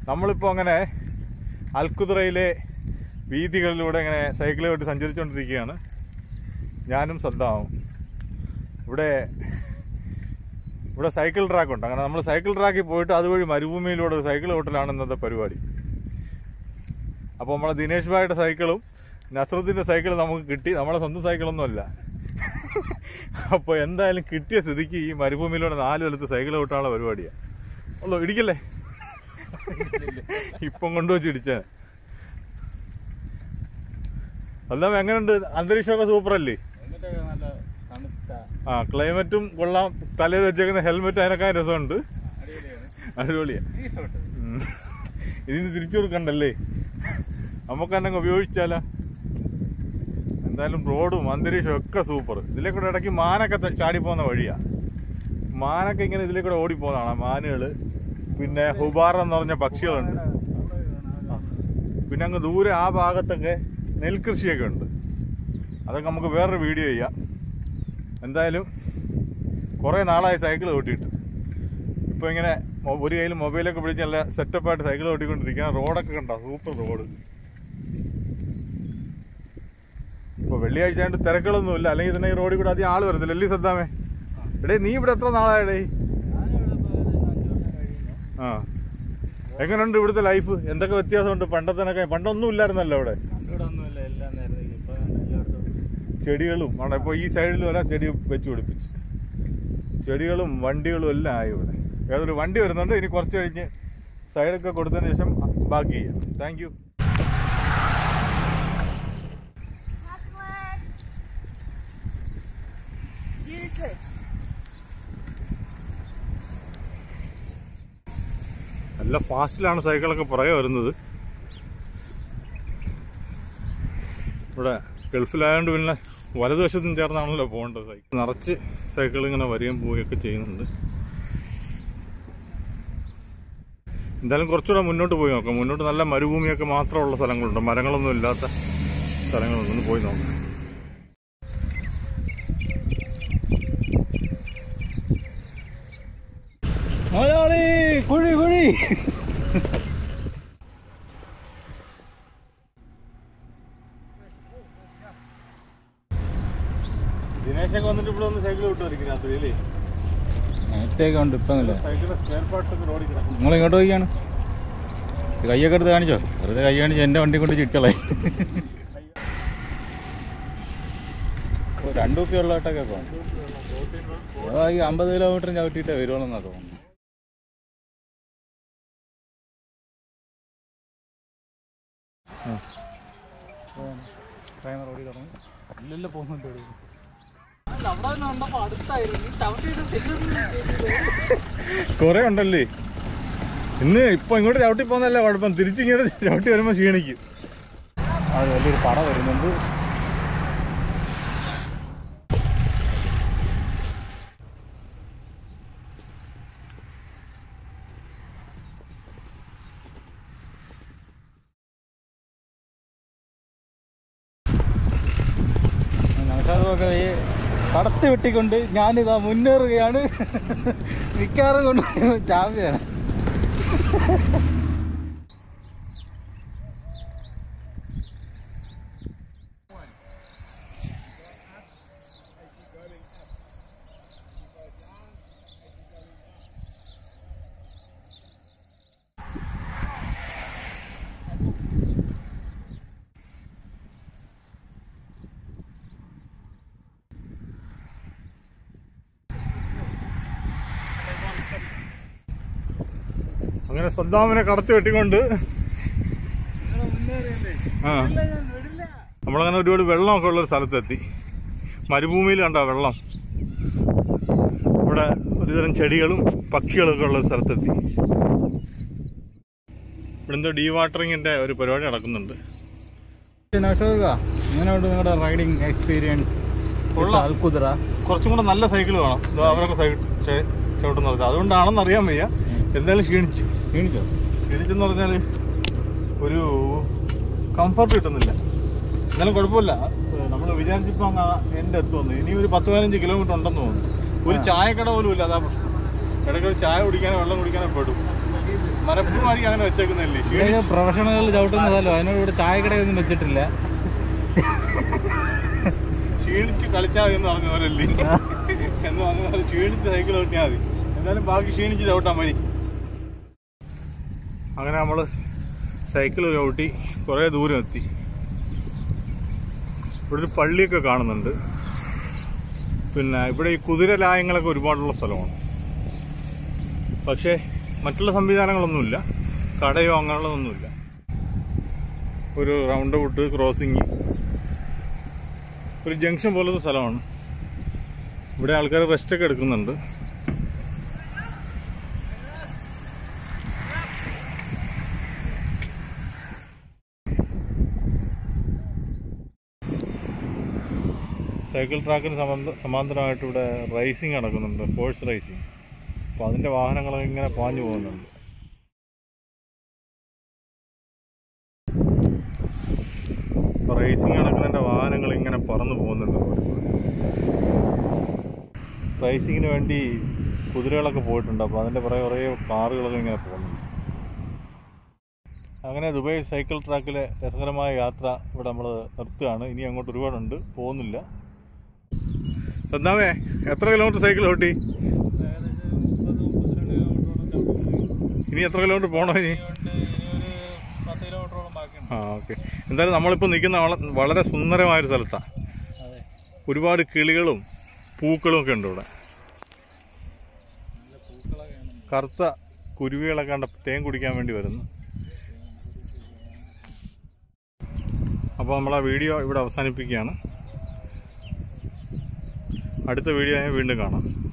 നമ്മളിപ്പോൾ അങ്ങനെ അൽക്കുതിറയിലെ വീതികളിലൂടെ ഇങ്ങനെ സൈക്കിൾ ഓട്ടി സഞ്ചരിച്ചുകൊണ്ടിരിക്കുകയാണ് ഞാനും സദ്ദാവും ഇവിടെ ഇവിടെ സൈക്കിൾ ട്രാക്ക് ഉണ്ട് അങ്ങനെ നമ്മൾ സൈക്കിൾ ട്രാക്കിൽ പോയിട്ട് അതുവഴി മരുഭൂമിയിലൂടെ ഒരു സൈക്കിൾ ഓട്ടലാണ് ഇന്നത്തെ പരിപാടി അപ്പോൾ നമ്മളെ ദിനേശ് ഭായിയുടെ സൈക്കിളും നസ്രുദ്ദീൻ്റെ സൈക്കിൾ നമുക്ക് കിട്ടി നമ്മളെ സ്വന്തം സൈക്കിളൊന്നുമല്ല അപ്പോൾ എന്തായാലും കിട്ടിയ സ്ഥിതിക്ക് ഈ മരുഭൂമിയിലൂടെ നാല് കൊല്ലത്ത് സൈക്കിൾ ഓട്ടാനുള്ള പരിപാടിയാണ് ഉള്ളൂ ഇടിക്കല്ലേ ഇപ്പം കൊണ്ടുവച്ച് ഇടിച്ചേ അല്ലാതെ എങ്ങനെയുണ്ട് അന്തരീക്ഷമൊക്കെ സൂപ്പറല്ലേ എന്നിട്ടൊക്കെ നല്ല തണുത്ത ആ ക്ലൈമറ്റും കൊള്ളാം തലയിൽ വെച്ചേക്കുന്ന ഹെൽമെറ്റ് അതിനൊക്കെ രസമുണ്ട് അടിപൊളിയാണ് അടിപൊളിയാ എനിക്ക് ഇഷ്ടപ്പെട്ടു ഉം. ഇതിന് തിരിച്ചു കൊടുക്കണ്ടല്ലേ നമുക്ക് തന്നെ അങ്ങ് ഉപയോഗിച്ചാലോ എന്തായാലും റോഡും അന്തരീക്ഷവും ഒക്കെ സൂപ്പർ ഇതിലെ കൂടെ ഇടയ്ക്ക് മാനൊക്കെ ത- ചാടി പോകുന്ന വഴിയാ മാനൊക്കെ ഇങ്ങനെ ഇതിലെ കൂടെ ഓടിപ്പോകുന്നതാണ് മാനുകള് പിന്നെ ഹുബാർ എന്ന് പറഞ്ഞ പക്ഷികളുണ്ട് പിന്നെ അങ്ങ് ദൂരെ ആ ഭാഗത്തൊക്കെ നെൽകൃഷിയൊക്കെ ഉണ്ട് അതൊക്കെ നമുക്ക് വേറൊരു വീഡിയോ ചെയ്യാം എന്തായാലും കുറേ നാളായി സൈക്കിൾ ഓട്ടിയിട്ട് ഇപ്പോൾ ഇങ്ങനെ മൊ- ഒരു കയ്യിൽ മൊബൈലൊക്കെ പിടിച്ച് നല്ല സെറ്റപ്പായിട്ട് സൈക്കിൾ ഓട്ടിക്കൊണ്ടിരിക്കുക റോഡൊക്കെ കണ്ടോ സൂപ്പർ റോഡ് ഇപ്പോൾ വെള്ളിയാഴ്ച ആയതുകൊണ്ട് തിരക്കുകളൊന്നുമില്ല അല്ലെങ്കിൽ തന്നെ ഈ റോഡിൽ കൂടെ അധികം ആള് വരത്തില്ല അല്ലേ സദ്ദാമേ എടേ നീ ഇവിടെ എത്ര നാളായടേ ആ എങ്ങനെയുണ്ട് ഇവിടുത്തെ ലൈഫ് എന്തൊക്കെ വ്യത്യാസമുണ്ട് പണ്ടത്തിനൊക്കെ പണ്ടൊന്നും ഇല്ലായിരുന്നല്ലോ ഇവിടെ ഇവിടെ ഒന്നുമില്ല എല്ലാം നേരത്തേക്ക് ഇപ്പൊ എല്ലായിടത്തും ചെടികളും ആണ് ഇപ്പോൾ ഈ സൈഡിൽ ഒരാ ചെടി വെച്ച് പിടിപ്പിച്ചു ചെടികളും വണ്ടികളും എല്ലാം ആയി ഇവിടെ ഏതൊരു വണ്ടി വരുന്നുണ്ട് ഇനി കുറച്ച് കഴിഞ്ഞ് സൈഡൊക്കെ കൊടുത്തതിന് ശേഷം ബാക്കി ചെയ്യാം താങ്ക് യു നല്ല ഫാസ്റ്റിലാണ് സൈക്കിളൊക്കെ പുറകെ വരുന്നത് ഇവിടെ ഗൾഫിലായതുകൊണ്ട് പിന്നെ വലതുവശത്തും ചേർന്നാണല്ലോ പോകേണ്ടത് സൈക്കിൾ നിറച്ച് സൈക്കിൾ ഇങ്ങനെ വരികയും പോവുകയൊക്കെ ചെയ്യുന്നുണ്ട് എന്തായാലും കുറച്ചുകൂടെ മുന്നോട്ട് പോയി നോക്കാം മുന്നോട്ട് നല്ല മരുഭൂമിയൊക്കെ മാത്രമുള്ള സ്ഥലങ്ങളുണ്ട് മരങ്ങളൊന്നും ഇല്ലാത്ത സ്ഥലങ്ങളുണ്ട് ഒന്ന് പോയി നോക്കാം മലയാളി കുഴി കുഴി ദിനേശൊക്കെ വന്നിട്ട് ഇവിടെ ഒന്ന് സൈക്കിൾ വിട്ടുമായിരിക്കും രാത്രി അല്ലേ നേരത്തെയൊക്കെ ഉണ്ട് ഇപ്പം ഇല്ല സൈക്കിളിന്റെ സ്പെയർ പാർട്സ് ഒക്കെ റോഡിൽ കിടക്കും നിങ്ങൾ ഇങ്ങോട്ട് പോയിക്കാണ് കൈയൊക്കെ എടുത്ത് കാണിച്ചോ വെറുതെ കൈ കാണിച്ച് എൻ്റെ വണ്ടി കൊണ്ട് ചിരിച്ചളേ രണ്ടു ഉപ്പ ഉള്ളോട്ടൊക്കെ പോകും ഈ അമ്പത് കിലോമീറ്റർ ചവിട്ടിയിട്ടേ വരുവുള്ളൂ തോന്നുന്നു ട്രെയിനർ ഓടി തുടങ്ങി ഇല്ലല്ലോ പോകുന്നുണ്ട് ഇവിടെ. കുറെ ഉണ്ടല്ലേ ഇന്ന് ഇപ്പൊ ഇങ്ങോട്ട് ചവിട്ടി പോകുന്നതല്ല കുഴപ്പം തിരിച്ചിങ്ങോട്ട് ചവിട്ടി വരുമ്പോ ക്ഷീണിക്കും അത് വലിയൊരു പട വരുന്നുണ്ട് നൗഷാദൊക്കെ ഈ കടത്തി വെട്ടിക്കൊണ്ട് ഞാനിതാ മുന്നേറുകയാണ് മിക്കാറും കൊണ്ട് ചാമ്പ്യാണ് അങ്ങനെ സദ്ദാമിനെ കടത്തി വെട്ടിക്കൊണ്ട് ആ നമ്മളങ്ങനെ ഒരുപാട് വെള്ളമൊക്കെ ഉള്ള ഒരു സ്ഥലത്തെത്തി മരുഭൂമിയിൽ കണ്ട വെള്ളം ഇവിടെ ഒരുതരം ചെടികളും പക്ഷികളൊക്കെ ഉള്ള ഒരു സ്ഥലത്തെത്തി ഇവിടെ എന്തോ ഡീ വാട്ടറിങ്ങിന്റെ ഒരു പരിപാടി നടക്കുന്നുണ്ട് നൗഷാദ് എങ്ങനെയുണ്ട് നിങ്ങളുടെ റൈഡിങ് എക്സ്പീരിയൻസ് കൊള്ളാം. അൽക്കുതിറ കുറച്ചും കൂടെ നല്ല സൈക്കിൾ വേണം ഇതാ അവരൊക്കെ സൈക്കിൾ ചവിട്ടുന്നത് അതുകൊണ്ടാണെന്ന് അറിയാൻ വയ്യ എന്തായാലും ക്ഷീണിച്ചു ക്ഷീണിച്ചോ ക്ഷീണിച്ചെന്ന് പറഞ്ഞാൽ ഒരു കംഫർട്ട് കിട്ടുന്നില്ല എന്നാലും കുഴപ്പമില്ല നമ്മൾ വിചാരിച്ചപ്പോൾ അങ്ങ് എൻ്റെ എത്തുമെന്ന് ഇനി ഒരു പത്ത് പതിനഞ്ച് കിലോമീറ്റർ ഉണ്ടെന്ന് തോന്നുന്നു ഒരു ആ. ചായക്കട പോലും ഇല്ല അതാ പ്രശ്നം ഇടയ്ക്ക് ഒരു ചായ കുടിക്കാനോ വെള്ളം കുടിക്കാനോ പെടും മനഃപൂർവ്വമായിരിക്കും അങ്ങനെ വെച്ചേക്കുന്നല്ലേ ഇതൊക്കെ പ്രൊഫഷണലുകൾ ചവിട്ടുന്ന സ്ഥലം അതിനോട് ഇവിടെ ചായക്കടയൊന്നും വെച്ചിട്ടില്ല ക്ഷീണിച്ച് കളിച്ചാൽ മതി എന്ന് പറഞ്ഞ പോലല്ലേ എന്ന് പറഞ്ഞ പോലെ ക്ഷീണിച്ച് സൈക്കിൾ ഓട്ടിയാൽ മതി എന്തായാലും ബാക്കി ക്ഷീണിച്ച് ചവിട്ടാൻ മതി അങ്ങനെ നമ്മൾ സൈക്കിൾ ചവിട്ടി കുറേ ദൂരം എത്തി ഇവിടെ ഒരു പള്ളിയൊക്കെ കാണുന്നുണ്ട് പിന്നെ ഇവിടെ ഈ കുതിര ലായങ്ങളൊക്കെ ഒരുപാടുള്ള സ്ഥലമാണ് പക്ഷേ മറ്റുള്ള സംവിധാനങ്ങളൊന്നുമില്ല കടയോ അങ്ങനെയുള്ളതൊന്നുമില്ല ഒരു റൗണ്ട് ഔട്ട് ക്രോസിങ് ഒരു ജംഗ്ഷൻ പോലത്തെ സ്ഥലമാണ് ഇവിടെ ആൾക്കാർ റെസ്റ്റ് ഒക്കെ എടുക്കുന്നുണ്ട് സൈക്കിൾ ട്രാക്കിന് സമാന്ത സമാന്തരമായിട്ട് ഇവിടെ റേസിംഗ് നടക്കുന്നുണ്ട് ഹോഴ്സ് റേസിംഗ് അപ്പോൾ അതിൻ്റെ വാഹനങ്ങളൊക്കെ ഇങ്ങനെ പാഞ്ഞു പോകുന്നുണ്ട് റേസിംഗ് നടക്കുന്നതിൻ്റെ വാഹനങ്ങൾ ഇങ്ങനെ പറന്നു പോകുന്നുണ്ട് റേസിങ്ങിന് വേണ്ടി കുതിരകളൊക്കെ പോയിട്ടുണ്ട് അപ്പോൾ അതിൻ്റെ പുറകെ കുറേ കാറുകളൊക്കെ ഇങ്ങനെ പോകുന്നുണ്ട് അങ്ങനെ ദുബായ് സൈക്കിൾ ട്രാക്കിലെ രസകരമായ യാത്ര ഇവിടെ നമ്മൾ നിർത്തുകയാണ് ഇനി അങ്ങോട്ട് ഒരുപാടുണ്ട് പോകുന്നില്ല സദ്ദാമേ എത്ര കിലോമീറ്റർ സൈക്കിൾ ഓട്ടി ഇനി എത്ര കിലോമീറ്റർ പോകണോ ഇനി പത്ത് കിലോമീറ്ററോളം ബാക്കിയുണ്ട് ആ ഓക്കെ എന്തായാലും നമ്മളിപ്പോൾ നിൽക്കുന്ന വള- വളരെ സുന്ദരമായൊരു സ്ഥലത്താണ് അതെ ഒരുപാട് കിളികളും പൂക്കളും ഒക്കെ ഉണ്ട് ഇവിടെ നല്ല പൂക്കളൊക്കെയാണ് കറുത്ത കുരുവികളൊക്കെ കണ്ട തേൻ കുടിക്കാൻ വേണ്ടി വരുന്നു അപ്പോൾ നമ്മൾ ആ വീഡിയോ ഇവിടെ അവസാനിപ്പിക്കുകയാണ് അടുത്ത വീഡിയോ വീണ്ടും കാണാം